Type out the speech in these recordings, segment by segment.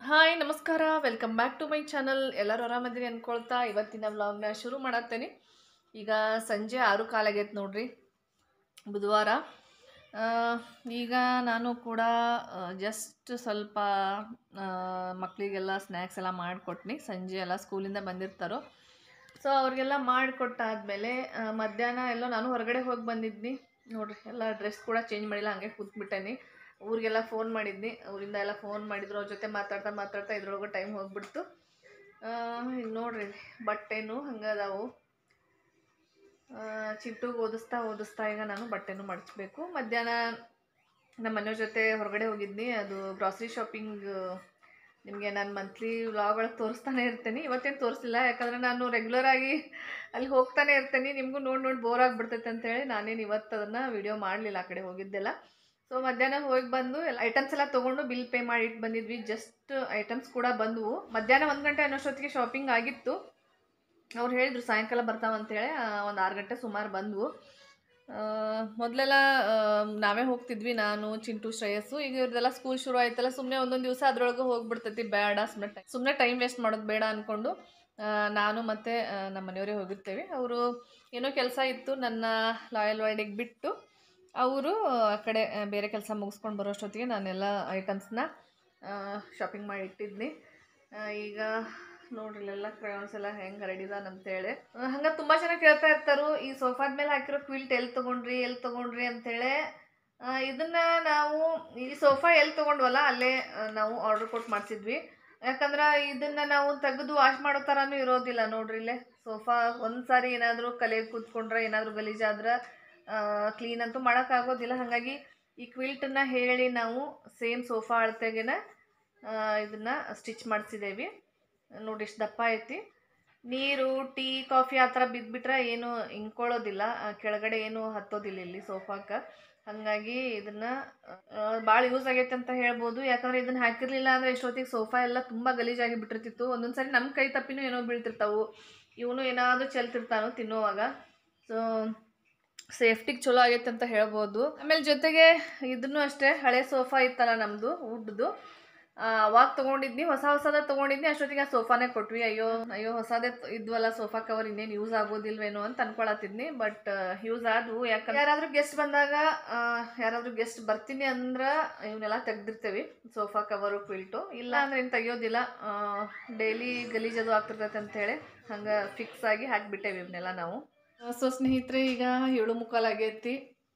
hi ನಮಸ್ಕಾರ welcome back to my channel ಎಲ್ಲರೂ ಆರಾಮದಿರಿ ಅಂದ್ಕೊಳ್ತಾ ಇವತ್ತಿನ ವ್ಲಾಗ್ನ ಶುರು ಮಾಡತ್ತೇನೆ ಈಗ ಸಂಜೆ ಆರು ಕಾಲಾಗೈತೆ ನೋಡ್ರಿ ಬುಧವಾರ ಆ, ಈಗ ನಾನು ಕೂಡ ಜಸ್ಟ್ ಸ್ವಲ್ಪ ಆ, ಮಕ್ಕಳಿಗೆಲ್ಲ ಸ್ನ್ಯಾಕ್ಸ್ ಎಲ್ಲ ಮಾಡಿಕೊಟ್ನಿ ಸಂಜೆ ಎಲ್ಲ ಸ್ಕೂಲಿಂದ ಬಂದಿರ್ತಾರೋ ಸೊ ಅವ್ರಿಗೆಲ್ಲ ಮಾಡಿಕೊಟ್ಟಾದ್ಮೇಲೆ ಆ, ಮಧ್ಯಾಹ್ನ ಎಲ್ಲೋ ನಾನು ಹೊರಗಡೆ ಹೋಗಿ ಬಂದಿದ್ನಿ ನೋಡ್ರಿ ಎಲ್ಲ ಡ್ರೆಸ್ ಕೂಡ ಚೇಂಜ್ ಮಾಡಿಲ್ಲ ಹಂಗೆ ಕೂತ್ಬಿಟ್ಟೇನಿ ಊರಿಗೆಲ್ಲ ಫೋನ್ ಮಾಡಿದ್ನಿ ಊರಿಂದ ಎಲ್ಲ ಫೋನ್ ಮಾಡಿದ್ರು ಅವ್ರ ಜೊತೆ ಮಾತಾಡ್ತಾ ಮಾತಾಡ್ತಾ ಇದ್ರೊಳಗೆ ಟೈಮ್ ಹೋಗ್ಬಿಡ್ತು ಇನ್ನು ನೋಡ್ರಿ ಬಟ್ಟೆನೂ ಹಂಗದಾವು ಚಿಟ್ಟುಗೆ ಓದಿಸ್ತಾ ಓದಿಸ್ತಾ ಈಗ ನಾನು ಬಟ್ಟೆನೂ ಮಡಚಬೇಕು ಮಧ್ಯಾಹ್ನ ನಮ್ಮ ಮನೆಯವ್ರ ಜೊತೆ ಹೊರಗಡೆ ಹೋಗಿದ್ನಿ ಅದು ಗ್ರಾಸರಿ ಶಾಪಿಂಗ್ ನಿಮಗೆ ನಾನು ಮಂತ್ಲಿ ವ್ಲಾಗ್ ಒಳಗೆ ತೋರಿಸ್ತಾನೆ ಇರ್ತೀನಿ ಇವತ್ತೇನು ತೋರಿಸಿಲ್ಲ ಯಾಕಂದರೆ ನಾನು ರೆಗ್ಯುಲರ್ ಆಗಿ ಅಲ್ಲಿ ಹೋಗ್ತಾನೆ ಇರ್ತೀನಿ ನಿಮಗೂ ನೋಡಿ ನೋಡಿ ಬೋರ್ ಆಗಿಬಿಡ್ತೈತೆ ಅಂತೇಳಿ ನಾನೇನು ಇವತ್ತು ಅದನ್ನು ವಿಡಿಯೋ ಮಾಡಲಿಲ್ಲ ಆ ಕಡೆ ಹೋಗಿದ್ದೆಲ್ಲ ಸೊ ಮಧ್ಯಾಹ್ನ ಹೋಗಿ ಬಂದು ಎಲ್ಲ ಐಟಮ್ಸ್ ಎಲ್ಲ ತೊಗೊಂಡು ಬಿಲ್ ಪೇ ಮಾಡಿ ಇಟ್ಟು ಬಂದಿದ್ವಿ ಜಸ್ಟ್ ಐಟಮ್ಸ್ ಕೂಡ ಬಂದವು ಮಧ್ಯಾಹ್ನ ಒಂದು ಗಂಟೆ ಅನ್ನೋಷ್ಟೊತ್ತಿಗೆ ಶಾಪಿಂಗ್ ಆಗಿತ್ತು ಅವ್ರು ಹೇಳಿದ್ರು ಸಾಯಂಕಾಲ ಬರ್ತಾವಂತೇಳಿ ಒಂದು ಆರು ಗಂಟೆ ಸುಮಾರು ಬಂದವು ಮೊದಲೆಲ್ಲ ನಾವೇ ಹೋಗ್ತಿದ್ವಿ ನಾನು ಚಿಂಟು ಶ್ರೇಯಸ್ಸು ಈಗ ಇವ್ರದ್ದೆಲ್ಲ ಸ್ಕೂಲ್ ಶುರು ಆಯ್ತಲ್ಲ ಸುಮ್ಮನೆ ಒಂದೊಂದು ದಿವಸ ಅದ್ರೊಳಗೆ ಹೋಗ್ಬಿಡ್ತೈತಿ ಬೇಡ ಸುಮ್ಮನೆ ಸುಮ್ಮನೆ ಟೈಮ್ ವೇಸ್ಟ್ ಮಾಡೋದು ಬೇಡ ಅಂದ್ಕೊಂಡು ಆ, ನಾನು ಮತ್ತು ನಮ್ಮ ಮನೆಯವರೇ ಹೋಗಿರ್ತೇವೆ ಅವರು ಏನೋ ಕೆಲಸ ಇತ್ತು ನನ್ನ ಲಾಯಲ್ ವರ್ಡಿಗೆ ಬಿಟ್ಟು ಅವರು ಆ ಕಡೆ ಆ, ಬೇರೆ ಕೆಲಸ ಮುಗಿಸ್ಕೊಂಡು ಬರೋಷ್ಟೊತ್ತಿಗೆ ನಾನೆಲ್ಲ ಐಟಮ್ಸ್ನ ಶಾಪಿಂಗ್ ಮಾಡಿ ಇಟ್ಟಿದ್ನಿ ಆ, ಈಗ ನೋಡ್ರಿ ಇಲ್ಲೆಲ್ಲ ಕ್ರಯಾನ್ಸ್ ಎಲ್ಲ ಹೆಂಗೆ ಹರಡಿದಾನ ಅಂತೇಳಿ ಹಂಗೆ ತುಂಬ ಜನ ಕೇಳ್ತಾ ಇರ್ತಾರು ಈ ಸೋಫಾದ ಮೇಲೆ ಹಾಕಿರೋ ಕ್ವಿಲ್ಟ್ ಎಲ್ಲಿ ತೊಗೊಂಡ್ರಿ ಎಲ್ಲಿ ತೊಗೊಂಡ್ರಿ ಅಂತೇಳಿ ಆ, ಇದನ್ನ ನಾವು ಈ ಸೋಫಾ ಎಲ್ಲಿ ತೊಗೊಂಡ್ವಲ್ಲ ಅಲ್ಲೇ ಆ, ನಾವು ಆರ್ಡರ್ ಕೊಟ್ಟು ಮಾಡಿಸಿದ್ವಿ ಯಾಕಂದ್ರೆ ಇದನ್ನ ನಾವು ತೆಗೆದು ವಾಶ್ ಮಾಡೋ ಥರನೂ ಇರೋದಿಲ್ಲ ನೋಡ್ರಿ ಇಲ್ಲೇ ಸೋಫಾ ಒಂದು ಸಾರಿ ಏನಾದರೂ ಕಲೆ ಕೂತ್ಕೊಂಡ್ರೆ ಏನಾದರೂ ಗಲೀಜಾದ್ರೆ ಕ್ಲೀನ್ ಅಂತೂ ಮಾಡೋಕ್ಕಾಗೋದಿಲ್ಲ ಹಾಗಾಗಿ ಈ ಕ್ವಿಲ್ಟನ್ನ ಹೇಳಿ ನಾವು ಸೇಮ್ ಸೋಫಾ ಅಳತೆಗೆನ ಇದನ್ನು ಸ್ಟಿಚ್ ಮಾಡಿಸಿದ್ದೇವೆ ನೋಡಿ ಎಷ್ಟು ದಪ್ಪ ಐತಿ ನೀರು ಟೀ ಕಾಫಿ ಆ ಥರ ಬಿದ್ದುಬಿಟ್ರೆ ಏನು ಇಂಕೊಳ್ಳೋದಿಲ್ಲ ಆ, ಕೆಳಗಡೆ ಏನು ಹತ್ತೋದಿಲ್ಲ ಇಲ್ಲಿ ಸೋಫಾಕ್ಕೆ ಹಾಗಾಗಿ ಇದನ್ನು ಭಾಳ ಯೂಸ್ ಆಗೈತೆ ಅಂತ ಹೇಳ್ಬೋದು ಯಾಕಂದರೆ ಇದನ್ನು ಹಾಕಿರಲಿಲ್ಲ ಅಂದರೆ ಎಷ್ಟೊತ್ತಿಗೆ ಸೋಫಾ ಎಲ್ಲ ತುಂಬ ಗಲೀಜಾಗಿ ಬಿಟ್ಟಿರ್ತಿತ್ತು ಒಂದೊಂದು ಸಾರಿ ನಮ್ಮ ಕೈ ತಪ್ಪಿನೂ ಏನೋ ಬೀಳ್ತಿರ್ತಾವು ಇವನು ಏನಾದರೂ ಚೆಲ್ತಿರ್ತಾನೋ ತಿನ್ನೋವಾಗ ಸೊ ಸೇಫ್ಟಿಗೆ ಚಲೋ ಆಗೈತೆ ಅಂತ ಹೇಳ್ಬೋದು ಆಮೇಲೆ ಜೊತೆಗೆ ಇದನ್ನು ಅಷ್ಟೇ ಹಳೆ ಸೋಫಾ ಇತ್ತಲ್ಲ ನಮ್ಮದು ವುಡ್ದು ಅವಾಗ ತೊಗೊಂಡಿದ್ನಿ ಹೊಸ ಹೊಸದ ತೊಗೊಂಡಿದ್ನಿ ಅಷ್ಟೊತ್ತಿಗೆ ಆ ಸೋಫಾನೇ ಕೊಟ್ವಿ ಅಯ್ಯೋ ಅಯ್ಯೋ ಹೊಸದೇ ತ- ಇದ್ವಲ್ಲ ಸೋಫಾ ಕವರ್ ಇನ್ನೇನು ಯೂಸ್ ಆಗೋದಿಲ್ವೇನೋ ಅಂತ ಅನ್ಕೊಳತ್ತಿದ್ನಿ ಬಟ್ ಯೂಸ್ ಆದವು ಯಾಕಂದ್ರೆ ಯಾರಾದರೂ ಗೆಸ್ಟ್ ಬಂದಾಗ ಯಾರಾದರೂ ಗೆಸ್ಟ್ ಬರ್ತೀನಿ ಅಂದ್ರೆ ಇವನ್ನೆಲ್ಲ ತೆಗ್ದಿರ್ತೇವೆ ಸೋಫಾ ಕವರು ಕ್ವಿಲ್ಟು ಇಲ್ಲ ಅಂದ್ರೆ ಏನು ತೆಗಿಯೋದಿಲ್ಲ ಡೈಲಿ ಗಲೀಜದು ಆಗ್ತಿರ್ತೈತೆ ಅಂತೇಳಿ ಹಂಗೆ ಫಿಕ್ಸ್ ಆಗಿ ಹಾಕಿಬಿಟ್ಟೇವೆ ಇವನ್ನೆಲ್ಲ ನಾವು ಸೊ ಸ್ನೇಹಿತರೆ ಈಗ ಏಳು ಮುಕ್ಕಾಲಾಗೈತಿ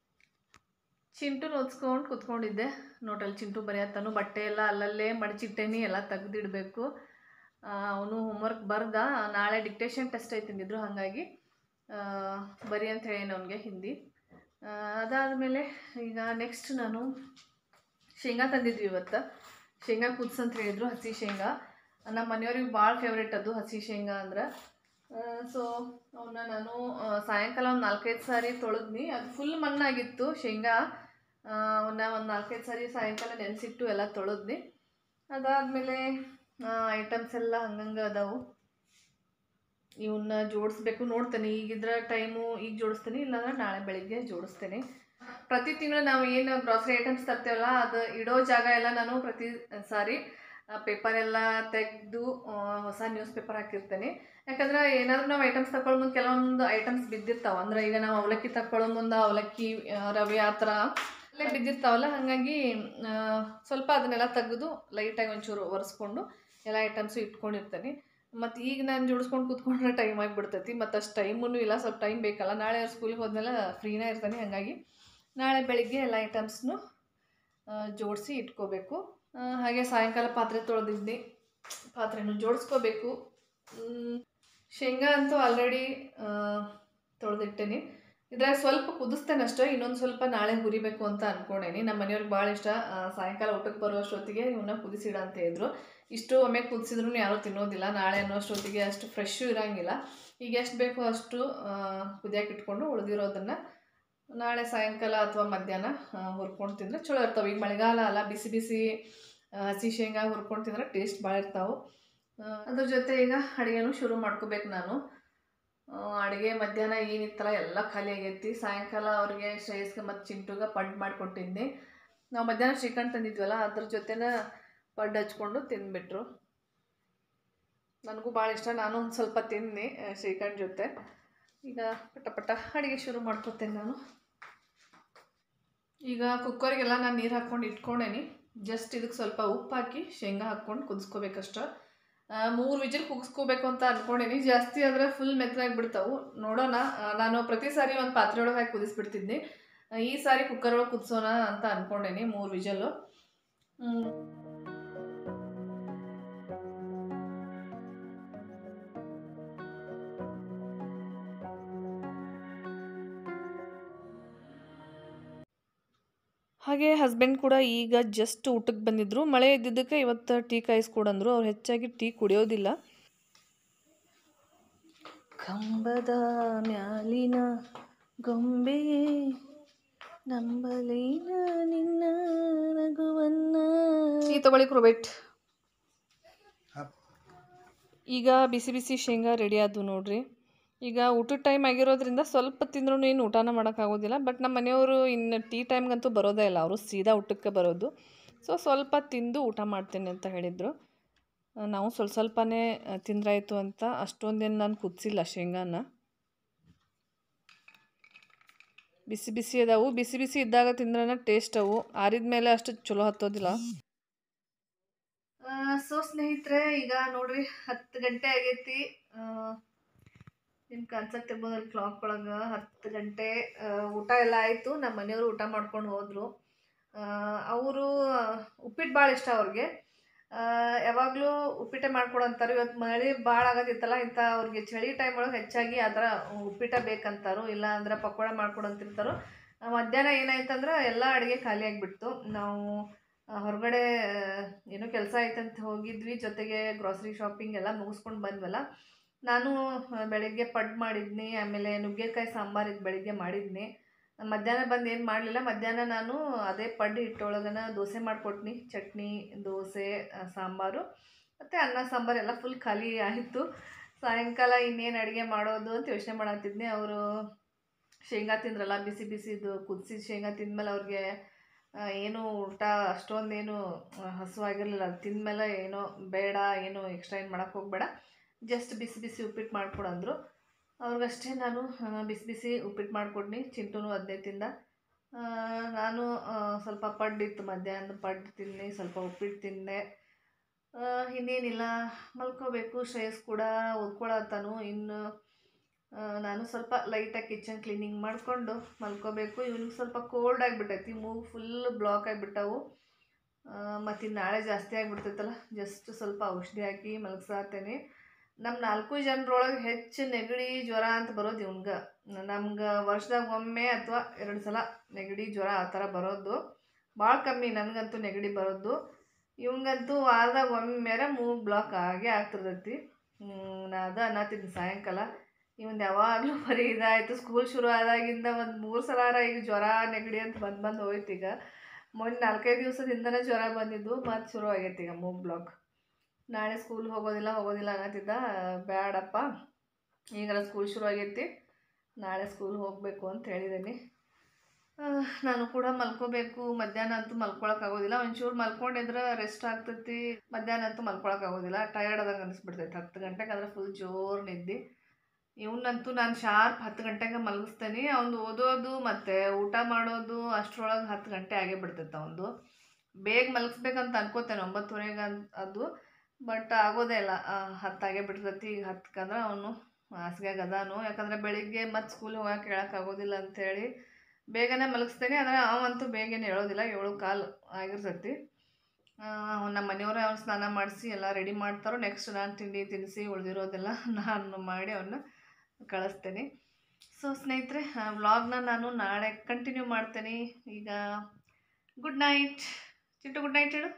ಚಿಂಟು ಓದ್ಸ್ಕೊಂಡು ಕುತ್ಕೊಂಡಿದ್ದೆ ನೋಡ್ರಲ್ಲಿ ಚಿಂಟು ಬರೆಯತ್ತಾನು ಬಟ್ಟೆ ಎಲ್ಲ ಅಲ್ಲಲ್ಲೇ ಮಡಚಿಟ್ಟೇನಿ ಎಲ್ಲ ತೆಗ್ದಿಡಬೇಕು ಅವನು ಹೋಮ್ವರ್ಕ್ ಬರ್ದ ನಾಳೆ ಡಿಕ್ಟೇಷನ್ ಟೆಸ್ಟ್ ಐತೆ ಅಂದಿದ್ರು ಹಾಗಾಗಿ ಆ, ಬರಿ ಅಂತ ಹೇಳೇನು ಅವನಿಗೆ ಹಿಂದಿ ಆ, ಅದಾದಮೇಲೆ ಈಗ ನೆಕ್ಸ್ಟ್ ನಾನು ಶೇಂಗಾ ತಂದಿದ್ವಿ ಇವತ್ತು ಶೇಂಗಾ ಕುದಿಸ್ ಅಂತ ಹೇಳಿದ್ರು ಹಸಿ ಶೇಂಗಾ ನಮ್ಮ ಮನೆಯವ್ರಿಗೆ ಭಾಳ ಫೇವ್ರೇಟ್ ಅದು ಹಸಿ ಶೇಂಗಾ ಅಂದ್ರೆ ಸೊ ಅವನ್ನ ನಾನು ಆ, ಸಾಯಂಕಾಲ ಒಂದು ನಾಲ್ಕೈದು ಸಾರಿ ತೊಳೆದ್ನಿ ಅದು ಫುಲ್ ಮಣ್ಣಾಗಿತ್ತು ಶೇಂಗಾ ಆ, ಅವನ್ನ ಒಂದು ನಾಲ್ಕೈದು ಸಾರಿ ಸಾಯಂಕಾಲ ನೆನೆಸಿಟ್ಟು ಎಲ್ಲ ತೊಳೆದ್ನಿ ಅದಾದಮೇಲೆ ಐಟಮ್ಸ್ ಎಲ್ಲ ಹಂಗಂಗೆ ಅದಾವು ಇವನ್ನ ಜೋಡಿಸ್ಬೇಕು ನೋಡ್ತೇನೆ ಈಗಿದ್ರ ಟೈಮು ಈಗ ಜೋಡಿಸ್ತೀನಿ ಇಲ್ಲಾಂದ್ರೆ ನಾಳೆ ಬೆಳಿಗ್ಗೆ ಜೋಡಿಸ್ತೇನೆ ಪ್ರತಿ ತಿಂಗಳು ನಾವು ಏನು ಗ್ರಾಸರಿ ಐಟಮ್ಸ್ ತರ್ತೇವಲ್ಲ ಅದು ಇಡೋ ಜಾಗ ಎಲ್ಲ ನಾನು ಪ್ರತಿ ಸಾರಿ ಪೇಪರ್ ಎಲ್ಲ ತೆಗೆದು ಹೊಸ ನ್ಯೂಸ್ ಪೇಪರ್ ಹಾಕಿರ್ತೇನೆ ಯಾಕಂದ್ರೆ ಏನಾದರೂ ನಾವು ಐಟಮ್ಸ್ ತಗೊಳ್ಳೋ ಮುಂದೆ ಕೆಲವೊಂದು ಐಟಮ್ಸ್ ಬಿದ್ದಿರ್ತಾವೆ ಅಂದ್ರೆ ಈಗ ನಾವು ಅವಲಕ್ಕಿ ತಗೊಳ್ಳೋ ಮುಂದೆ ಅವಲಕ್ಕಿ ಆ, ರವೆ ಆ ಥರ ಅಲ್ಲೇ ಬಿದ್ದಿರ್ತಾವಲ್ಲ ಹಾಗಾಗಿ ಆ, ಸ್ವಲ್ಪ ಅದನ್ನೆಲ್ಲ ತೆಗೆದು ಲೈಟಾಗಿ ಒಂಚೂರು ಒರೆಸ್ಕೊಂಡು ಎಲ್ಲ ಐಟಮ್ಸು ಇಟ್ಕೊಂಡಿರ್ತೇನೆ ಮತ್ತು ಈಗ ನಾನು ಜೋಡಿಸ್ಕೊಂಡು ಕೂತ್ಕೊಂಡ್ರೆ ಟೈಮ್ ಆಗಿಬಿಡ್ತೈತಿ ಮತ್ತು ಅಷ್ಟು ಟೈಮೂ ಇಲ್ಲ ಸ್ವಲ್ಪ ಟೈಮ್ ಬೇಕಲ್ಲ ನಾಳೆ ಸ್ಕೂಲಿಗೆ ಹೋದ್ಮೇಲೆ ಫ್ರೀನೇ ಇರ್ತಾನೆ ಹಾಗಾಗಿ ನಾಳೆ ಬೆಳಿಗ್ಗೆ ಎಲ್ಲ ಐಟಮ್ಸ್ನು ಜೋಡಿಸಿ ಇಟ್ಕೋಬೇಕು ಆ, ಹಾಗೆ ಸಾಯಂಕಾಲ ಪಾತ್ರೆ ತೊಳೆದಿದ್ನಿ ಪಾತ್ರೆನೂ ಜೋಡಿಸ್ಕೋಬೇಕು ಮ್, ಶೇಂಗಾ ಅಂತೂ ಆಲ್ರೆಡಿ ತೊಳೆದಿಟ್ಟೇನಿ ಇದ್ರಾಗ ಸ್ವಲ್ಪ ಕುದಿಸ್ತೇನೆ ಅಷ್ಟೇ ಇನ್ನೊಂದು ಸ್ವಲ್ಪ ನಾಳೆ ಹುರಿಬೇಕು ಅಂತ ಅನ್ಕೊಂಡೇನಿ ನಮ್ಮ ಮನೆಯವ್ರಿಗೆ ಭಾಳ ಇಷ್ಟ ಆ, ಸಾಯಂಕಾಲ ಊಟಕ್ಕೆ ಬರೋ ಅಷ್ಟೊತ್ತಿಗೆ ಇವನ್ನ ಕುದಿಸಿಡ ಅಂತ ಇದ್ರು ಇಷ್ಟು ಒಮ್ಮೆ ಕುದಿಸಿದ್ರು ಯಾರೂ ತಿನ್ನೋದಿಲ್ಲ ನಾಳೆ ಅನ್ನೋ ಅಷ್ಟೊತ್ತಿಗೆ ಅಷ್ಟು ಫ್ರೆಶ್ಶು ಇರೋಂಗಿಲ್ಲ ಈಗ ಎಷ್ಟು ಬೇಕೋ ಅಷ್ಟು ಕುದಿಯಕ್ಕೆ ಇಟ್ಕೊಂಡು ಉಳಿದಿರೋದನ್ನು ನಾಳೆ ಸಾಯಂಕಾಲ ಅಥವಾ ಮಧ್ಯಾಹ್ನ ಹುರ್ಕೊಂಡು ತಿಂದರೆ ಚಲೋ ಇರ್ತಾವೆ ಈಗ ಮಳೆಗಾಲ ಅಲ್ಲ ಬಿಸಿ ಬಿಸಿ ಆ, ಹಸಿ ಶೇಂಗಾ ಹುರ್ಕೊಂಡು ತಿಂದ್ರೆ ಟೇಸ್ಟ್ ಭಾಳ ಇರ್ತಾವೆ ಅದ್ರ ಜೊತೆ ಈಗ ಅಡುಗೆನೂ ಶುರು ಮಾಡ್ಕೋಬೇಕು ನಾನು ಅಡುಗೆ ಮಧ್ಯಾಹ್ನ ಏನಿತ್ತಲ್ಲ ಎಲ್ಲ ಖಾಲಿ ಆಗೈತಿ ಸಾಯಂಕಾಲ ಅವ್ರಿಗೆ ಶ್ರೇಯಸ್ಗೆ ಮತ್ತು ಚಿಂಟುಗೆ ಪಡ್ ಮಾಡಿಕೊಟ್ಟಿದ್ದೆ ನಾವು ಮಧ್ಯಾಹ್ನ ಶ್ರೀಖಂಡ್ ತಂದಿದ್ವಲ್ಲ ಅದ್ರ ಜೊತೆನ ಪಡ್ಡು ಹಚ್ಕೊಂಡು ತಿಂದ್ಬಿಟ್ರು ನನಗೂ ಭಾಳ ಇಷ್ಟ ನಾನು ಒಂದು ಸ್ವಲ್ಪ ತಿಂದು ಶ್ರೀಖಂಡ್ ಜೊತೆ ಈಗ ಪಟ ಪಟ ಅಡುಗೆ ಶುರು ಮಾಡ್ಕೊತೇನೆ ನಾನು ಈಗ ಕುಕ್ಕರಿಗೆಲ್ಲ ನಾನು ನೀರು ಹಾಕ್ಕೊಂಡು ಇಟ್ಕೊಂಡೇನಿ ಜಸ್ಟ್ ಇದಕ್ಕೆ ಸ್ವಲ್ಪ ಉಪ್ಪು ಹಾಕಿ ಶೇಂಗಾ ಹಾಕ್ಕೊಂಡು ಕುದಿಸ್ಕೋಬೇಕಷ್ಟ ಮೂರು ವಿಜಿಲ್ ಕುದಿಸ್ಕೋಬೇಕು ಅಂತ ಅಂದ್ಕೊಂಡೇನಿ ಜಾಸ್ತಿ ಆದರೆ ಫುಲ್ ಮೆತ್ತಗಾಗ್ಬಿಡ್ತಾವು ನೋಡೋಣ ಆ, ನಾನು ಪ್ರತಿ ಸಾರಿ ಒಂದು ಪಾತ್ರೆ ಒಳಗೆ ಹಾಕಿ ಕುದಿಸ್ಬಿಡ್ತಿದ್ದೆ ಆ, ಈ ಸಾರಿ ಕುಕ್ಕರ್ ಒಳಗೆ ಕುದಿಸೋಣ ಅಂತ ಅಂದ್ಕೊಂಡೇನಿ ಮೂರು ವಿಜಲ್ಲು ಹಾಗೆ ಹಸ್ಬೆಂಡ್ ಕೂಡ ಈಗ ಜಸ್ಟ್ ಊಟಕ್ಕೆ ಬಂದಿದ್ರು ಮಳೆ ಇದ್ದಿದ್ದಕ್ಕೆ ಇವತ್ತು ಟೀ ಕಾಯಿಸ್ಕೊಡಂದ್ರು ಅವ್ರು ಹೆಚ್ಚಾಗಿ ಟೀ ಕುಡಿಯೋದಿಲ್ಲ ಕಂಬದ ಮ್ಯಾಲಿನ ಗೊಂಬೆಯೇ ನಂಬಲೇನ ನಿನ್ನ ನಗುವನ್ನ ಟೀ ತಗೊಳ್ಳಿ ಕ್ರೋಬೇಟ್ ಈಗ ಬಿಸಿ ಬಿಸಿ ಶೇಂಗಾ ರೆಡಿ ಆದವು ನೋಡ್ರಿ ಈಗ ಊಟದ ಟೈಮ್ ಆಗಿರೋದ್ರಿಂದ ಸ್ವಲ್ಪ ತಿಂದ್ರೂ ಏನು ಊಟನ ಮಾಡೋಕ್ಕಾಗೋದಿಲ್ಲ ಬಟ್ ನಮ್ಮ ಮನೆಯವರು ಇನ್ನು ಟೀ ಟೈಮ್ಗಂತೂ ಬರೋದೇ ಇಲ್ಲ ಅವರು ಸೀದಾ ಊಟಕ್ಕೆ ಬರೋದು ಸೊ ಸ್ವಲ್ಪ ತಿಂದು ಊಟ ಮಾಡ್ತೇನೆ ಅಂತ ಹೇಳಿದರು ಆ, ನಾವು ಸ್ವಲ್ಪ ಸ್ವಲ್ಪನೇ ಆ, ತಿಂದ್ರಾಯ್ತು ಅಂತ ಅಷ್ಟೊಂದೇನು ನಾನು ಕುದಿಸಿಲ್ಲ ಶೇಂಗಾನ ಬಿಸಿ ಬಿಸಿ ಅದಾವು ಬಿಸಿ ಬಿಸಿ ಇದ್ದಾಗ ತಿಂದ್ರೆ ಟೇಸ್ಟ್ ಅವು ಆರಿದ ಮೇಲೆ ಅಷ್ಟು ಚಲೋ ಹತ್ತೋದಿಲ್ಲ ಸೊ ಸ್ನೇಹಿತರೆ ಈಗ ನೋಡ್ರಿ ಹತ್ತು ಗಂಟೆ ಆಗೈತಿ ನಿಮ್ಗೆ ಕಾಣಿಸತ್ತಿರ್ಬೋದಲ್ಲಿ ಕ್ಲಾಕ್ ಒಳಗೆ ಹತ್ತು ಗಂಟೆ ಆ, ಊಟ ಎಲ್ಲ ಆಯಿತು ನಮ್ಮ ಮನೆಯವರು ಊಟ ಮಾಡ್ಕೊಂಡು ಹೋದರು ಅವರು ಉಪ್ಪಿಟ್ಟು ಭಾಳ ಇಷ್ಟ ಅವ್ರಿಗೆ ಯಾವಾಗಲೂ ಉಪ್ಪಿಟ್ಟೆ ಮಾಡ್ಕೊಡು ಅಂತಾರೆ ಇವತ್ತು ಮಳೆ ಭಾಳ ಆಗತ್ತಿತ್ತಲ್ಲ ಇಂಥ ಅವ್ರಿಗೆ ಚಳಿ ಟೈಮ್ ಒಳಗೆ ಹೆಚ್ಚಾಗಿ ಆ ಥರ ಉಪ್ಪಿಟ್ಟ ಬೇಕಂತಾರು ಇಲ್ಲ ಅಂದ್ರೆ ಪಕೋಡ ಮಾಡ್ಕೊಡು ಅಂತಿರ್ತಾರೋ ಆ, ಮಧ್ಯಾಹ್ನ ಏನಾಯ್ತಂದ್ರೆ ಎಲ್ಲ ಅಡುಗೆ ಖಾಲಿ ಆಗಿಬಿಡ್ತು ನಾವು ಆ, ಹೊರಗಡೆ ಆ, ಏನೋ ಕೆಲಸ ಆಯ್ತಂತ ಹೋಗಿದ್ವಿ ಜೊತೆಗೆ ಗ್ರಾಸರಿ ಶಾಪಿಂಗ್ ಎಲ್ಲ ಮುಗಿಸ್ಕೊಂಡು ಬಂದ್ವಲ್ಲ ನಾನು ಆ, ಬೆಳಗ್ಗೆ ಪಡ್ ಮಾಡಿದ್ನಿ ಆಮೇಲೆ ನುಗ್ಗೆಕಾಯಿ ಸಾಂಬಾರು ಇದು ಬೆಳಿಗ್ಗೆ ಮಾಡಿದ್ನಿ ಮಧ್ಯಾಹ್ನ ಬಂದು ಏನು ಮಾಡಲಿಲ್ಲ ಮಧ್ಯಾಹ್ನ ನಾನು ಅದೇ ಪಡ್ಡು ಹಿಟ್ಟೊಳಗನ ದೋಸೆ ಮಾಡಿಕೊಟ್ನಿ ಚಟ್ನಿ ದೋಸೆ ಆ, ಸಾಂಬಾರು ಮತ್ತು ಅನ್ನ ಸಾಂಬಾರು ಎಲ್ಲ ಫುಲ್ ಖಾಲಿ ಆಯಿತು ಸಾಯಂಕಾಲ ಇನ್ನೇನು ಅಡುಗೆ ಮಾಡೋದು ಅಂತ ಯೋಚನೆ ಮಾಡತ್ತಿದ್ನಿ ಅವರು ಶೇಂಗಾ ತಿಂದ್ರಲ್ಲ ಬಿಸಿ ಬಿಸಿದು ಕುದಿಸಿದ ಶೇಂಗಾ ತಿಂದ್ಮೇಲೆ ಅವ್ರಿಗೆ ಆ, ಏನು ಊಟ ಅಷ್ಟೊಂದೇನು ಹಸುವಾಗಿರಲಿಲ್ಲ ಅದು ತಿಂದಮೇಲೆ ಏನೋ ಬೇಡ ಏನು ಎಕ್ಸ್ಟ್ರಾ ಏನು ಮಾಡೋಕ್ಕೆ ಹೋಗಬೇಡ ಜಸ್ಟ್ ಬಿಸಿ ಬಿಸಿ ಉಪ್ಪಿಟ್ಟು ಮಾಡ್ಕೊಡಂದ್ರು ಅವ್ರಿಗಷ್ಟೇ ನಾನು ಆ, ಬಿಸಿ ಬಿಸಿ ಉಪ್ಪಿಟ್ಟು ಮಾಡಿಕೊಡ್ನಿ ಚಿಂಟುನು ಅದನ್ನೇ ತಿಂದ ಆ, ನಾನು ಆ, ಸ್ವಲ್ಪ ಪಡ್ಡಿತ್ತು ಮಧ್ಯಾಹ್ನ ಪಡ್ಡು ತಿಂದು ಸ್ವಲ್ಪ ಉಪ್ಪಿಟ್ಟು ತಿಂದೆ ಆ, ಇನ್ನೇನಿಲ್ಲ ಮಲ್ಕೋಬೇಕು ಶ್ರೇಯಸ್ ಕೂಡ ಓದ್ಕೊಳತ್ತಾನು ಇನ್ನು ಆ, ನಾನು ಸ್ವಲ್ಪ ಲೈಟಾಗಿ ಕಿಚನ್ ಕ್ಲೀನಿಂಗ್ ಮಾಡಿಕೊಂಡು ಮಲ್ಕೋಬೇಕು ಇವ್ನಿಗೆ ಸ್ವಲ್ಪ ಕೋಲ್ಡ್ ಆಗಿಬಿಟ್ಟೈತಿ ಮೂಗು ಫುಲ್ ಬ್ಲಾಕ್ ಆಗಿಬಿಟ್ಟವು ಮತ್ತು ನಾಳೆ ಜಾಸ್ತಿ ಆಗಿಬಿಡ್ತೈತಲ್ಲ ಜಸ್ಟ್ ಸ್ವಲ್ಪ ಔಷಧಿ ಹಾಕಿ ಮಲಗ್ಸಾತೇನೆ ನಮ್ಮ ನಾಲ್ಕು ಜನರೊಳಗೆ ಹೆಚ್ಚು ನೆಗಡಿ ಜ್ವರ ಅಂತ ಬರೋದು ಇವ್ನ್ಗೆ ನಮ್ಗೆ ವರ್ಷದಾಗ ಒಮ್ಮೆ ಅಥವಾ ಎರಡು ಸಲ ನೆಗಡಿ ಜ್ವರ ಆ ಥರ ಬರೋದು ಭಾಳ ಕಮ್ಮಿ ನನಗಂತೂ ನೆಗಡಿ ಬರೋದು ಇವಂಗಂತೂ ವಾರದಾಗ ಒಮ್ಮೆರ ಮೂಗು ಬ್ಲಾಕ್ ಆಗೇ ಆಗ್ತಿರ್ತೈತಿ ನಾ ಅದು ಅನ್ನತ್ತಿದ್ದೀನಿ ಸಾಯಂಕಾಲ ಇವಂದು ಯಾವಾಗಲೂ ಬರೀ ಇದಾಯಿತು ಸ್ಕೂಲ್ ಶುರು ಆದಾಗಿಂದ ಒಂದು ಮೂರು ಸಲ ಈಗ ಜ್ವರ ನೆಗಡಿ ಅಂತ ಬಂದು ಬಂದು ಹೋಯ್ತು ಈಗ ಮೊನ್ನೆ ನಾಲ್ಕೈದು ದಿವಸದಿಂದನೇ ಜ್ವರ ಬಂದಿದ್ದು ಮತ್ತು ಶುರು ಆಗೈತೆ ಈಗ ಮೂಗ್ ಬ್ಲಾಕ್ ನಾಳೆ ಸ್ಕೂಲ್ ಹೋಗೋದಿಲ್ಲ ಹೋಗೋದಿಲ್ಲ ಅನ್ನತ್ತಿದ್ದ ಬೇಡಪ್ಪ ಈಗಾರ ಸ್ಕೂಲ್ ಶುರು ಆಗೈತಿ ನಾಳೆ ಸ್ಕೂಲ್ ಹೋಗಬೇಕು ಅಂತ ಹೇಳಿದ್ದೀನಿ ಆ, ನಾನು ಕೂಡ ಮಲ್ಕೋಬೇಕು ಮಧ್ಯಾಹ್ನ ಅಂತೂ ಮಲ್ಕೊಳಕ್ಕಾಗೋದಿಲ್ಲ ಒಂಚೂರು ಮಲ್ಕೊಂಡಿದ್ರೆ ರೆಸ್ಟ್ ಆಗ್ತೈತಿ ಮಧ್ಯಾಹ್ನ ಅಂತೂ ಮಲ್ಕೊಳಕ್ಕಾಗೋದಿಲ್ಲ ಟಯರ್ಡ್ ಆದಂಗೆ ಅನಿಸ್ಬಿಡ್ತೈತೆ ಹತ್ತು ಗಂಟೆಗೆ ಆದರೆ ಫುಲ್ ಜೋರು ನಿದ್ದೆ ಇವನಂತೂ ನಾನು ಶಾರ್ಪ್ ಹತ್ತು ಗಂಟೆಗೆ ಮಲಗಿಸ್ತೀನಿ ಅವ್ನು ಓದೋದು ಮತ್ತು ಊಟ ಮಾಡೋದು ಅಷ್ಟರೊಳಗೆ ಹತ್ತು ಗಂಟೆ ಆಗೇ ಬಿಡ್ತೈತೆ ಅವನದು ಬೇಗ ಮಲಗಿಸ್ಬೇಕಂತ ಅನ್ಕೋತೇನೆ ಒಂಬತ್ತುವರೆಗೆ ಅಂತ ಅದು ಬಟ್ ಆಗೋದೇ ಇಲ್ಲ ಆ, ಹತ್ತಾಗೇ ಬಿಡ್ತೈತಿ ಈಗ ಹತ್ತಕ್ಕಂದ್ರೆ ಅವನು ಹಾಸಿಗೆಗೆ ಅದಾನು ಯಾಕಂದರೆ ಬೆಳಿಗ್ಗೆ ಮತ್ತೆ ಸ್ಕೂಲ್ ಹೋಗಕ್ಕೆ ಹೇಳೋಕ್ಕಾಗೋದಿಲ್ಲ ಅಂಥೇಳಿ ಬೇಗನೆ ಮಲಗಿಸ್ತೇನೆ ಆದರೆ ಅವಂತೂ ಬೇಗನೆ ಹೇಳೋದಿಲ್ಲ ಏಳು ಕಾಲು ಆಗಿರ್ತೈತಿ ಅವ್ನು ನಮ್ಮ ಮನೆಯವರೇ ಅವ್ನು ಸ್ನಾನ ಮಾಡಿಸಿ ಎಲ್ಲ ರೆಡಿ ಮಾಡ್ತಾರೋ ನೆಕ್ಸ್ಟ್ ನಾನು ತಿಂಡಿ ತಿನ್ನಿಸಿ ಉಳಿದಿರೋದೆಲ್ಲ ನಾನು ಮಾಡಿ ಅವನ್ನ ಕಳಿಸ್ತೇನೆ ಸೊ ಸ್ನೇಹಿತರೆ ವ್ಲಾಗ್ನ ನಾನು ನಾಳೆ ಕಂಟಿನ್ಯೂ ಮಾಡ್ತೇನೆ ಈಗ good night Chintu good night ಹೇಳು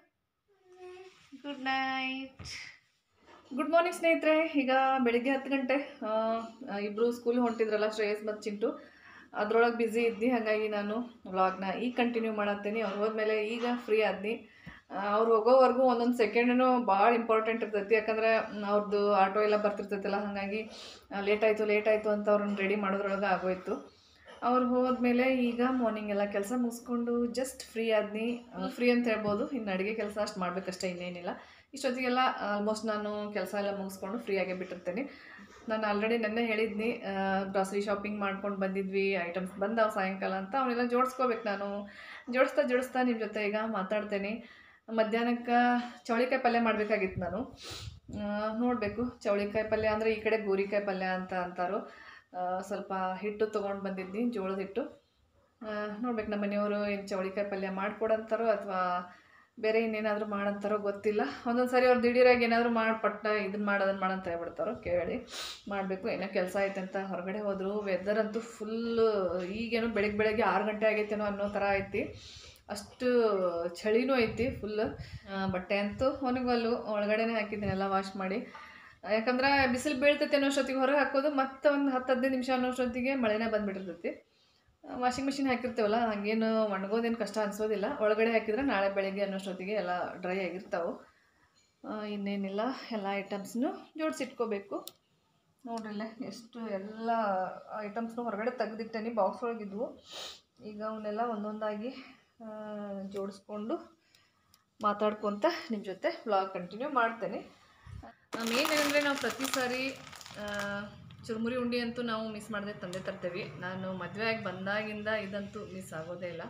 ಗುಡ್ ನೈಟ್ ಗುಡ್ ಮಾರ್ನಿಂಗ್ ಸ್ನೇಹಿತರೆ ಈಗ ಬೆಳಿಗ್ಗೆ ಹತ್ತು ಗಂಟೆ ಇಬ್ಬರು ಸ್ಕೂಲ್ ಹೊಂಟಿದ್ರಲ್ಲ ಶ್ರೇಯಸ್ ಮತ್ತು ಚಿಂಟು ಅದ್ರೊಳಗೆ ಬ್ಯುಸಿ ಇದ್ದಿ ಹಾಗಾಗಿ ನಾನು ವ್ಲಾಗ್ನ ಈಗ ಕಂಟಿನ್ಯೂ ಮಾಡತ್ತೀನಿ ಅವ್ರು ಹೋದ್ಮೇಲೆ ಈಗ ಫ್ರೀ ಆದ್ನಿ ಅವ್ರು ಹೋಗೋವರೆಗೂ ಒಂದೊಂದು ಸೆಕೆಂಡೂ ಭಾಳ ಇಂಪಾರ್ಟೆಂಟ್ ಇರ್ತೈತಿ ಯಾಕಂದ್ರೆ ಮ್, ಅವ್ರದ್ದು ಆಟೋ ಎಲ್ಲ ಬರ್ತಿರ್ತೈತಲ್ಲ ಹಾಗಾಗಿ ಲೇಟ್ ಆಯಿತು ಲೇಟ್ ಆಯಿತು ಅಂತ ಅವ್ರನ್ನ ರೆಡಿ ಮಾಡೋದ್ರೊಳಗೆ ಆಗೋಯ್ತು ಅವ್ರು ಹೋದ್ಮೇಲೆ ಈಗ ಮಾರ್ನಿಂಗ್ ಎಲ್ಲ ಕೆಲಸ ಮುಗಿಸ್ಕೊಂಡು ಜಸ್ಟ್ ಫ್ರೀ ಆದ್ನಿ ಫ್ರೀ ಅಂತ ಹೇಳ್ಬೋದು ಇನ್ನು ಅಡುಗೆ ಕೆಲಸ ಅಷ್ಟು ಮಾಡಬೇಕಷ್ಟೇ ಇನ್ನೇನಿಲ್ಲ ಇಷ್ಟೊತ್ತಿಗೆಲ್ಲ ಆಲ್ಮೋಸ್ಟ್ ನಾನು ಕೆಲಸ ಎಲ್ಲ ಮುಗಿಸ್ಕೊಂಡು ಫ್ರೀ ಆಗೇ ಬಿಟ್ಟಿರ್ತೇನೆ ನಾನು ಆಲ್ರೆಡಿ ನೆನ್ನೆ ಹೇಳಿದ್ನಿ ಗ್ರಾಸರಿ ಶಾಪಿಂಗ್ ಮಾಡ್ಕೊಂಡು ಬಂದಿದ್ವಿ ಐಟಮ್ಸ್ ಬಂದಾವ ಸಾಯಂಕಾಲ ಅಂತ ಅವನ್ನೆಲ್ಲ ಜೋಡಿಸ್ಕೋಬೇಕು ನಾನು ಜೋಡಿಸ್ತಾ ಜೋಡಿಸ್ತಾ ನಿಮ್ಮ ಜೊತೆ ಈಗ ಮಾತಾಡ್ತೇನೆ ಮಧ್ಯಾಹ್ನಕ್ಕೆ ಚೌಳಿಕಾಯಿ ಪಲ್ಯ ಮಾಡಬೇಕಾಗಿತ್ತು ನಾನು ನೋಡಬೇಕು ಚೌಳಿಕಾಯಿ ಪಲ್ಯ ಅಂದರೆ ಈ ಕಡೆ ಗೋರಿಕಾಯಿ ಪಲ್ಯ ಅಂತ ಅಂತಾರೋ ಆ, ಸ್ವಲ್ಪ ಹಿಟ್ಟು ತೊಗೊಂಡು ಬಂದಿದ್ನಿ ಜೋಳದ ಹಿಟ್ಟು ನೋಡ್ಬೇಕು ನಮ್ಮ ಮನೆಯವರು ಏನು ಚೌಳಿಕಾಯಿ ಪಲ್ಯ ಮಾಡಿಕೊಡಂತಾರೋ ಅಥವಾ ಬೇರೆ ಇನ್ನೇನಾದರೂ ಮಾಡಂತಾರೋ ಗೊತ್ತಿಲ್ಲ ಒಂದೊಂದು ಸಾರಿ ಅವ್ರು ದಿಢೀರಾಗಿ ಏನಾದರೂ ಮಾಡಿ ಪಟ್ಟ ಇದನ್ನ ಮಾಡು ಅದನ್ನು ಮಾಡಂತ ಹೇಳ್ಬಿಡ್ತಾರೋ ಕೇಳಿ ಮಾಡಬೇಕು ಏನೋ ಕೆಲಸ ಐತೆ ಅಂತ ಹೊರಗಡೆ ಹೋದರು ವೆದರ್ ಅಂತೂ ಫುಲ್ಲು ಈಗೇನೋ ಬೆಳಗ್ಗೆ ಬೆಳಗ್ಗೆ ಆರು ಗಂಟೆ ಆಗೈತೇನೋ ಅನ್ನೋ ಥರ ಐತಿ ಅಷ್ಟು ಚಳಿನೂ ಐತಿ ಫುಲ್ ಬಟ್ಟೆ ಅಂತೂ ಒಣಗಲ್ಲು ಒಳಗಡೆನೇ ಹಾಕಿದ್ದೀನಿ ಎಲ್ಲ ವಾಶ್ ಮಾಡಿ ಯಾಕಂದ್ರೆ ಬಿಸಿಲು ಬೀಳ್ತೈತೆ ಅನ್ನೋಷ್ಟೊತ್ತಿಗೆ ಹೊರಗೆ ಹಾಕೋದು ಮತ್ತೆ ಒಂದು ಹತ್ತು ಹದಿನೈದು ನಿಮಿಷ ಅನ್ನೋಷ್ಟೊತ್ತಿಗೆ ಮಳೆನೇ ಬಂದುಬಿಟ್ಟಿರ್ತೈತಿ ವಾಷಿಂಗ್ ಮಿಷಿನ್ ಹಾಕಿರ್ತೇವಲ್ಲ ಹಂಗೇನು ಒಣಗೋದೇನು ಕಷ್ಟ ಅನಿಸೋದಿಲ್ಲ ಒಳಗಡೆ ಹಾಕಿದ್ರೆ ನಾಳೆ ಬೆಳಗ್ಗೆ ಅನ್ನೋಷ್ಟೊತ್ತಿಗೆ ಎಲ್ಲ ಡ್ರೈ ಆಗಿರ್ತಾವೆ ಇನ್ನೇನಿಲ್ಲ ಎಲ್ಲ ಐಟಮ್ಸ್ನು ಜೋಡಿಸಿಟ್ಕೋಬೇಕು ನೋಡ್ರಿಲ್ಲೇ ಎಷ್ಟು ಎಲ್ಲ ಐಟಮ್ಸ್ನು ಹೊರಗಡೆ ತೆಗೆದಿಟ್ಟೇನಿ ಬಾಕ್ಸ್ ಒಳಗಿದ್ವು ಈಗ ಅವನ್ನೆಲ್ಲ ಒಂದೊಂದಾಗಿ ಆ, ಜೋಡಿಸ್ಕೊಂಡು ಮಾತಾಡ್ಕೊತ ನಿಮ್ಮ ಜೊತೆ ವ್ಲಾಗ್ ಕಂಟಿನ್ಯೂ ಮಾಡ್ತೇನೆ ಮೇನ್ ಏನಂದರೆ ನಾವು ಪ್ರತಿ ಸಾರಿ ಆ, ಚುರುಮುರಿ ಉಂಡಿ ಅಂತೂ ನಾವು ಮಿಸ್ ಮಾಡದೆ ತಂದೆ ತರ್ತೇವೆ ನಾನು ಮದುವೆ ಆಗಿ ಬಂದಾಗಿಂದ ಇದಂತೂ ಮಿಸ್ ಆಗೋದೇ ಇಲ್ಲ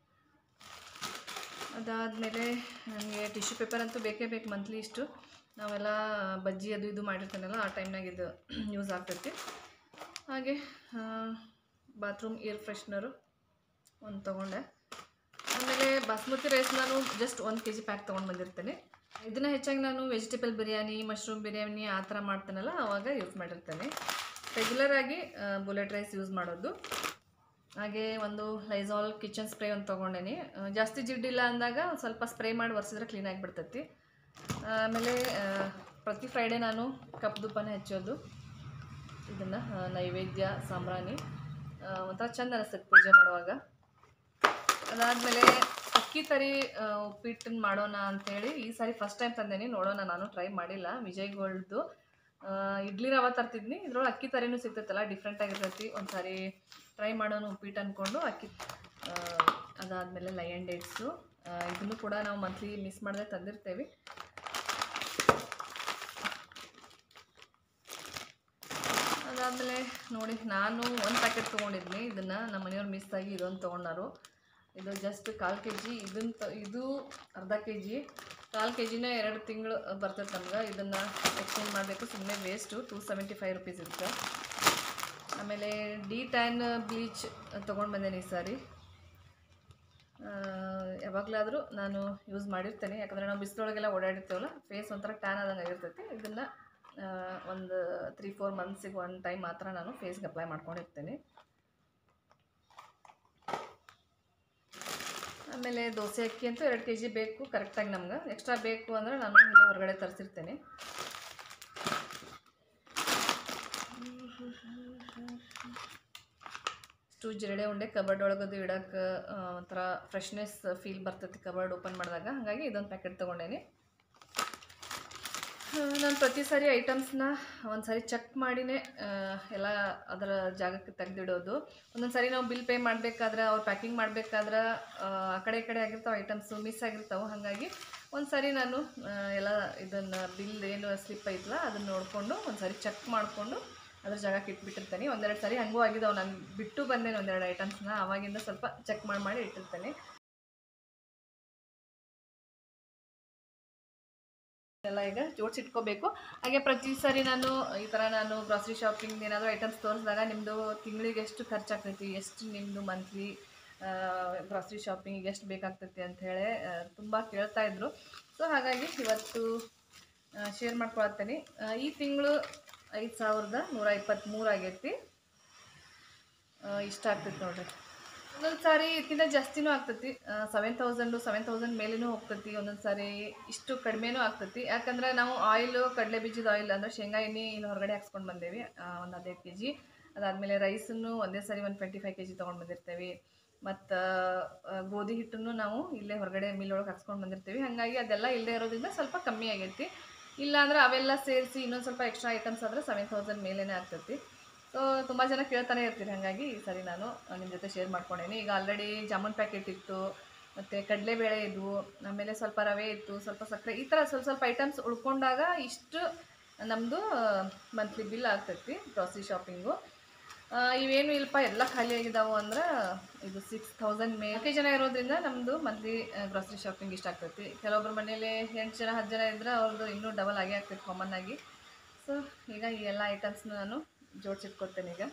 ಅದಾದಮೇಲೆ ನನಗೆ ಟಿಶ್ಯೂ ಪೇಪರ್ ಅಂತೂ ಬೇಕೇ ಬೇಕು ಮಂತ್ಲಿ ಇಷ್ಟು ನಾವೆಲ್ಲ ಬಜ್ಜಿ ಅದು ಇದು ಮಾಡಿರ್ತಾನಲ್ಲ ಆ ಟೈಮ್ನಾಗ ಇದು ಯೂಸ್ ಆಗ್ತೈತಿ ಹಾಗೆ ಬಾತ್ರೂಮ್ ಏರ್ ಫ್ರೆಶ್ನರು ಒಂದು ತೊಗೊಂಡೆ ಆಮೇಲೆ ಬಾಸ್ಮತಿ ರೈಸ್ ನಾನು ಜಸ್ಟ್ ಒಂದು ಕೆ ಜಿ ಪ್ಯಾಕ್ ತೊಗೊಂಡು ಬಂದಿರ್ತೇನೆ ಇದನ್ನು ಹೆಚ್ಚಾಗಿ ನಾನು ವೆಜಿಟೇಬಲ್ ಬಿರಿಯಾನಿ ಮಶ್ರೂಮ್ ಬಿರಿಯಾನಿ ಆ ಥರ ಮಾಡ್ತೇನಲ್ಲ ಆವಾಗ ಯೂಸ್ ಮಾಡಿರ್ತೇನೆ ರೆಗ್ಯುಲರ್ ಆಗಿ ಬುಲೆಟ್ ರೈಸ್ ಯೂಸ್ ಮಾಡೋದು ಹಾಗೆ ಒಂದು ಲೈಸಾಲ್ ಕಿಚನ್ ಸ್ಪ್ರೇ ಒಂದು ತೊಗೊಂಡೇನಿ ಆ, ಜಾಸ್ತಿ ಜಿಡ್ಡಿಲ್ಲ ಅಂದಾಗ ಒಂದು ಸ್ವಲ್ಪ ಸ್ಪ್ರೇ ಮಾಡಿ ಒರೆಸಿದ್ರೆ ಕ್ಲೀನಾಗಿ ಬಿಡ್ತೈತಿ ಆಮೇಲೆ ಆ, ಪ್ರತಿ ಫ್ರೈಡೇ ನಾನು ಕಪ್ ದುಪ್ಪನ ಹೆಚ್ಚೋದು ಇದನ್ನು ನೈವೇದ್ಯ ಸಾಂಬ್ರಾಣಿ ಆ, ಒಂಥರ ಚಂದ ಅನಿಸ್ತೈತೆ ಪೂಜೆ ಮಾಡುವಾಗ ಅದಾದಮೇಲೆ ಅಕ್ಕಿ ತರಿ ಆ, ಉಪ್ಪಿಟ್ಟನ್ನ ಮಾಡೋಣ ಅಂತೇಳಿ ಈ ಸಾರಿ ಫಸ್ಟ್ ಟೈಮ್ ತಂದೇನಿ ನೋಡೋಣ ನಾನು ಟ್ರೈ ಮಾಡಿಲ್ಲ ವಿಜಯ್ ಗೋಲ್ಡ್ದು ಆ, ಇಡ್ಲಿ ರವೆ ತರ್ತಿದ್ನಿ ಇದ್ರೊಳಗೆ ಅಕ್ಕಿ ತರಿನೂ ಸಿಗ್ತೈತಲ್ಲ ಡಿಫ್ರೆಂಟ್ ಆಗಿರ್ತೈತಿ ಒಂದು ಸಾರಿ ಟ್ರೈ ಮಾಡೋಣ ಉಪ್ಪಿಟ್ಟು ಅಂದ್ಕೊಂಡು ಅಕ್ಕಿ ಆ, ಅದಾದಮೇಲೆ ಲಯನ್ ಡೇಟ್ಸು ಇದನ್ನು ಕೂಡ ನಾವು ಮಂತ್ಲಿ ಮಿಸ್ ಮಾಡದೆ ತಂದಿರ್ತೇವೆ ಅದಾದಮೇಲೆ ನೋಡಿ ನಾನು ಒಂದು ಪ್ಯಾಕೆಟ್ ತೊಗೊಂಡಿದ್ನಿ ಇದನ್ನು ನಮ್ಮ ಮನೆಯವ್ರು ಮಿಸ್ ಆಗಿ ಇದೊಂದು ತೊಗೊಂಡಾರು ಇದು ಜಸ್ಟ್ ಕಾಲು ಕೆ ಜಿ ಇದನ್ನು ತ ಇದು ಅರ್ಧ ಕೆ ಜಿ ಕಾಲು ಕೆ ಜಿನ ಎರಡು ತಿಂಗಳು ಬರ್ತೈತೆ ನಮ್ಗೆ ಇದನ್ನು ಎಕ್ಸ್ಚೇಂಜ್ ಮಾಡಬೇಕು ಸುಮ್ಮನೆ waste two seventy five rupees ಇರುತ್ತೆ ಆಮೇಲೆ ಡಿ ಟ್ಯಾನ್ ಬ್ಲೀಚ್ ತೊಗೊಂಡು ಬಂದೇನೆ ಈ ಸಾರಿ ಯಾವಾಗಲಾದರೂ ನಾನು ಯೂಸ್ ಮಾಡಿರ್ತೇನೆ ಯಾಕಂದರೆ ನಾವು ಬಿಸಿಲೊಳಗೆಲ್ಲ ಓಡಾಡಿರ್ತೇವಲ್ಲ ಫೇಸ್ ಒಂಥರ ಟ್ಯಾನ್ ಆದಂಗೆ ಆಗಿರ್ತೈತಿ ಇದನ್ನು ಒಂದು ತ್ರೀ ಫೋರ್ ಮಂತ್ಸಿಗೆ ಒನ್ ಟೈಮ್ ಮಾತ್ರ ನಾನು ಫೇಸ್ಗೆ ಅಪ್ಲೈ ಮಾಡ್ಕೊಂಡಿರ್ತೇನೆ ಆಮೇಲೆ ದೋಸೆ ಅಕ್ಕಿ ಅಂತೂ ಎರಡು ಕೆ ಜಿ ಬೇಕು ಕರೆಕ್ಟಾಗಿ ನಮ್ಗೆ ಎಕ್ಸ್ಟ್ರಾ ಬೇಕು ಅಂದರೆ ನಾನು ಇಲ್ಲ ಹೊರಗಡೆ ತರಿಸಿರ್ತೇನೆ ಇಷ್ಟು ಜಿರಳೆ ಉಂಡೆ ಕಬರ್ಡ್ ಒಳಗದು ಇಡಕ್ಕೆ ಆ, ಒಂಥರ ಫ್ರೆಶ್ನೆಸ್ ಫೀಲ್ ಬರ್ತೈತಿ ಕಬರ್ಡ್ ಓಪನ್ ಮಾಡಿದಾಗ ಹಾಗಾಗಿ ಇದೊಂದು ಪ್ಯಾಕೆಟ್ ತೊಗೊಂಡೇನಿ ನಾನು ಪ್ರತಿ ಸಾರಿ ಐಟಮ್ಸ್ನ ಒಂದು ಸಾರಿ ಚೆಕ್ ಮಾಡಿನೇ ಆ, ಎಲ್ಲ ಅದರ ಜಾಗಕ್ಕೆ ತೆಗೆದಿಡೋದು ಒಂದೊಂದು ಸಾರಿ ನಾವು ಬಿಲ್ ಪೇ ಮಾಡಬೇಕಾದ್ರೆ ಅವ್ರು ಪ್ಯಾಕಿಂಗ್ ಮಾಡಬೇಕಾದ್ರೆ ಆ ಕಡೆ ಈ ಕಡೆ ಆಗಿರ್ತಾವೆ ಐಟಮ್ಸು ಮಿಸ್ ಆಗಿರ್ತಾವೆ ಹಾಗಾಗಿ ಒಂದು ಸಾರಿ ನಾನು ಆ, ಎಲ್ಲ ಇದನ್ನು ಬಿಲ್ ಏನು ಸ್ಲಿಪ್ ಐತಲ್ಲ ಅದನ್ನು ನೋಡಿಕೊಂಡು ಒಂದು ಸಾರಿ ಚೆಕ್ ಮಾಡಿಕೊಂಡು ಅದ್ರ ಜಾಗಕ್ಕೆ ಇಟ್ಬಿಟ್ಟಿರ್ತೇನೆ ಒಂದೆರಡು ಸಾರಿ ಹಂಗೂ ಆಗಿದಾವೆ ನಾನು ಬಿಟ್ಟು ಬಂದೇನೆ ಒಂದೆರಡು ಐಟಮ್ಸ್ನ ಆವಾಗಿಂದ ಸ್ವಲ್ಪ ಚೆಕ್ ಮಾಡಿ ಮಾಡಿ ಇಟ್ಟಿರ್ತೇನೆ ಎಲ್ಲ ಈಗ ಜೋಡಿಸಿಟ್ಕೋಬೇಕು ಹಾಗೆ ಪ್ರತಿ ಸಾರಿ ನಾನು ಈ ಥರ ನಾನು ಗ್ರಾಸರಿ ಶಾಪಿಂಗ್ ಏನಾದರೂ ಐಟಮ್ಸ್ ತೋರಿಸಿದಾಗ ನಿಮ್ಮದು ತಿಂಗಳಿಗೆ ಎಷ್ಟು ಖರ್ಚಾಗ್ತೈತಿ ಎಷ್ಟು ನಿಮ್ಮದು ಮಂತ್ಲಿ ಗ್ರಾಸರಿ ಶಾಪಿಂಗಿಗೆ ಎಷ್ಟು ಬೇಕಾಗ್ತೈತಿ ಅಂಥೇಳಿ ತುಂಬ ಕೇಳ್ತಾ ಇದ್ರು ಸೊ ಹಾಗಾಗಿ ಇವತ್ತು ಶೇರ್ ಮಾಡ್ಕೊಳತ್ತೇನೆ ಆ, ಈ ತಿಂಗಳು ಐದು ಸಾವಿರದ ನೂರ ಇಪ್ಪತ್ತ್ಮೂರು ಆಗೈತಿ ಆ, ಇಷ್ಟ ಆಗ್ತೈತಿ ನೋಡ್ರಿ ಒಂದೊಂದು ಸಾರಿ ಇದಕ್ಕಿಂತ ಜಾಸ್ತಿನೂ ಆಗ್ತೈತಿ ಸೆವೆನ್ ತೌಸಂಡು ಸೆವೆನ್ ತೌಸಂಡ್ ಮೇಲೇನೂ ಹೋಗ್ತೈತಿ ಒಂದೊಂದು ಸಾರಿ ಇಷ್ಟು ಕಡಿಮೆನೂ ಆಗ್ತೈತಿ ಯಾಕಂದ್ರೆ ನಾವು ಆಯಿಲು ಕಡಲೆ ಬೀಜದ ಆಯಿಲ್ ಅಂದರೆ ಶೇಂಗಾ ಎಣ್ಣೆ ಇಲ್ಲಿ ಹೊರಗಡೆ ಹಾಕ್ಸ್ಕೊಂಡು ಬಂದೇವಿ ಒಂದು ಹದಿನೈದು ಕೆ ಜಿ ಅದಾದಮೇಲೆ ರೈಸನ್ನು ಒಂದೇ ಸಾರಿ ಒಂದು ಟ್ವೆಂಟಿ ಫೈವ್ ಕೆ ಜಿ ತೊಗೊಂಡು ಬಂದಿರ್ತೇವೆ ಮತ್ತು ಗೋಧಿ ಹಿಟ್ಟನ್ನು ನಾವು ಇಲ್ಲೇ ಹೊರಗಡೆ ಮಿಲ್ ಒಳಗೆ ಹಾಕ್ಸ್ಕೊಂಡು ಬಂದಿರ್ತೀವಿ ಹಾಗಾಗಿ ಅದೆಲ್ಲ ಇಲ್ಲದೆ ಇರೋದ್ರಿಂದ ಸ್ವಲ್ಪ ಕಮ್ಮಿ ಆಗೈತಿ ಇಲ್ಲ ಅಂದ್ರೆ ಅವೆಲ್ಲ ಸೇರಿಸಿ ಇನ್ನೊಂದು ಸ್ವಲ್ಪ ಎಕ್ಸ್ಟ್ರಾ ಐಟಮ್ಸ್ ಆದರೆ ಸೆವೆನ್ ತೌಸಂಡ್ ಮೇಲೇ ಆಗ್ತೈತಿ ಸೊ ತುಂಬ ಜನ ಕೇಳ್ತಾನೆ ಇರ್ತೀರಿ ಹಾಗಾಗಿ ಈ ಸರಿ ನಾನು ನಿಮ್ಮ ಜೊತೆ ಶೇರ್ ಮಾಡ್ಕೊಂಡೇನಿ ಈಗ ಆಲ್ರೆಡಿ ಜಾಮೂನ್ ಪ್ಯಾಕೆಟ್ ಇತ್ತು ಮತ್ತು ಕಡಲೆಬೇಳೆ ಇದ್ವು ಆಮೇಲೆ ಸ್ವಲ್ಪ ರವೆ ಇತ್ತು ಸ್ವಲ್ಪ ಸಕ್ಕರೆ ಈ ಥರ ಸ್ವಲ್ಪ ಸ್ವಲ್ಪ ಐಟಮ್ಸ್ ಉಳ್ಕೊಂಡಾಗ ಇಷ್ಟು ನಮ್ಮದು ಮಂತ್ಲಿ ಬಿಲ್ ಆಗ್ತೈತಿ ಗ್ರಾಸರಿ ಶಾಪಿಂಗು ಇವೇನು ಇಲ್ಲಪ್ಪ ಎಲ್ಲ ಖಾಲಿ ಆಗಿದಾವು ಅಂದ್ರೆ ಇದು ಸಿಕ್ಸ್ ತೌಸಂಡ್ ಮೇ ನಾಲ್ಕೈದು ಜನ ಇರೋದ್ರಿಂದ ನಮ್ಮದು ಮಂತ್ಲಿ ಗ್ರಾಸರಿ ಶಾಪಿಂಗ್ ಇಷ್ಟ ಆಗ್ತೈತಿ ಕೆಲವೊಬ್ಬರ ಮನೇಲಿ ಎಂಟು ಜನ ಹತ್ತು ಜನ ಇದ್ರೆ ಅವ್ರದ್ದು ಇನ್ನೂ ಡಬಲ್ ಆಗೇ ಆಗ್ತೈತಿ ಕಾಮನ್ ಆಗಿ ಸೊ ಈಗ ಈ ಎಲ್ಲ ಐಟಮ್ಸ್ನ ನಾನು ಜೋಡಿಸಿಟ್ಕೊಡ್ತೇನೆ ಈಗ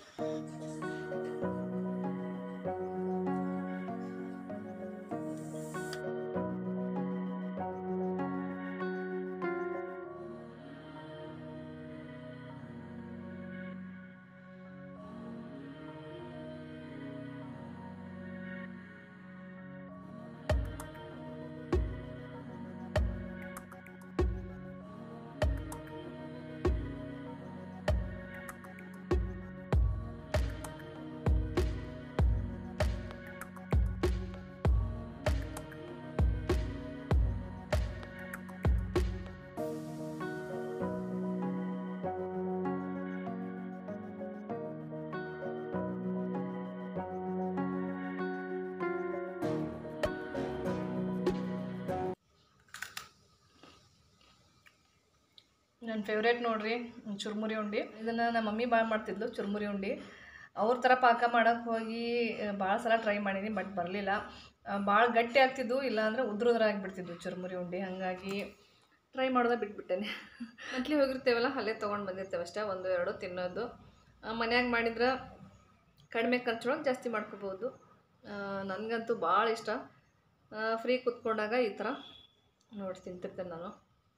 ನನ್ನ ಫೇವ್ರೇಟ್ ನೋಡ್ರಿ ಚುರುಮುರಿ ಉಂಡಿ ಇದನ್ನು ನಮ್ಮ ಮಮ್ಮಿ ಭಾಳ ಮಾಡ್ತಿದ್ಲು ಚುರುಮುರಿ ಉಂಡಿ ಅವ್ರ ಥರ ಪಾಕ ಮಾಡೋಕ್ಕೆ ಹೋಗಿ ಭಾಳ ಸಲ ಟ್ರೈ ಮಾಡೀನಿ ಬಟ್ ಬರಲಿಲ್ಲ ಭಾಳ ಗಟ್ಟಿ ಆಗ್ತಿದ್ವು ಇಲ್ಲಾಂದ್ರೆ ಉದ್ರುದ್ರ ಆಗಿಬಿಡ್ತಿದ್ವು ಚುರುಮುರಿ ಉಂಡಿ ಹಾಗಾಗಿ ಟ್ರೈ ಮಾಡೋದೇ ಬಿಟ್ಬಿಟ್ಟೇನೆ ಮಂತ್ಲಿ ಹೋಗಿರ್ತೇವಲ್ಲ ಅಲ್ಲೇ ತೊಗೊಂಡು ಬಂದಿರ್ತೇವೆ ಅಷ್ಟೇ ಒಂದು ಎರಡು ತಿನ್ನೋದು ಮನ್ಯಾಗ ಮಾಡಿದ್ರೆ ಕಡಿಮೆ ಖರ್ಚೊಳಗೆ ಜಾಸ್ತಿ ಮಾಡ್ಕೋಬೋದು ನನಗಂತೂ ಭಾಳ ಇಷ್ಟ ಫ್ರೀ ಕೂತ್ಕೊಂಡಾಗ ಈ ಥರ ನೋಡಿ ತಿಂತಿರ್ತೇನೆ ನಾನು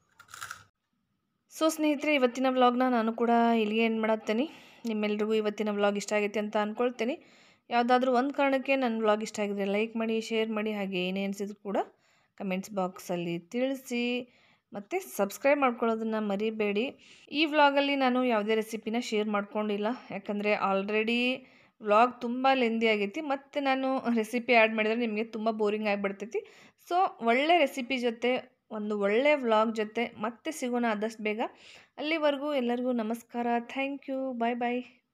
ಸೊ ಸ್ನೇಹಿತರೆ ಇವತ್ತಿನ ವ್ಲಾಗ್ನ ನಾನು ಕೂಡ ಇಲ್ಲಿಗೆ ಏನು ಮಾಡತ್ತೇನೆ ನಿಮ್ಮೆಲ್ರಿಗೂ ಇವತ್ತಿನ ವ್ಲಾಗ್ ಇಷ್ಟ ಆಗೈತೆ ಅಂತ ಅಂದ್ಕೊಳ್ತೀನಿ ಯಾವುದಾದ್ರೂ ಒಂದು ಕಾರಣಕ್ಕೆ ನನ್ನ ವ್ಲಾಗ್ ಇಷ್ಟ ಆಗಿದ್ರೆ ಲೈಕ್ ಮಾಡಿ ಶೇರ್ ಮಾಡಿ ಹಾಗೆ ಏನೇ ಅನಿಸಿದ್ರು ಕೂಡ ಕಮೆಂಟ್ಸ್ ಬಾಕ್ಸಲ್ಲಿ ತಿಳಿಸಿ ಮತ್ತು ಸಬ್ಸ್ಕ್ರೈಬ್ ಮಾಡ್ಕೊಳ್ಳೋದನ್ನು ಮರಿಬೇಡಿ ಈ ವ್ಲಾಗಲ್ಲಿ ನಾನು ಯಾವುದೇ ರೆಸಿಪಿನ ಶೇರ್ ಮಾಡ್ಕೊಂಡಿಲ್ಲ ಯಾಕಂದರೆ ಆಲ್ರೆಡಿ ವ್ಲಾಗ್ ತುಂಬ ಲೆಂದಿ ಆಗೈತಿ ಮತ್ತು ನಾನು ರೆಸಿಪಿ ಆ್ಯಡ್ ಮಾಡಿದರೆ ನಿಮಗೆ ತುಂಬ ಬೋರಿಂಗ್ ಆಗಿಬಿಡ್ತೈತಿ ಸೊ ಒಳ್ಳೆ ರೆಸಿಪಿ ಜೊತೆ ಒಂದು ಒಳ್ಳೆ ವ್ಲಾಗ್ ಜೊತೆ ಮತ್ತೆ ಸಿಗೋಣ ಆದಷ್ಟು ಬೇಗ ಅಲ್ಲಿವರೆಗೂ ಎಲ್ಲರಿಗೂ ನಮಸ್ಕಾರ ಥ್ಯಾಂಕ್ ಯು ಬಾಯ್ ಬಾಯ್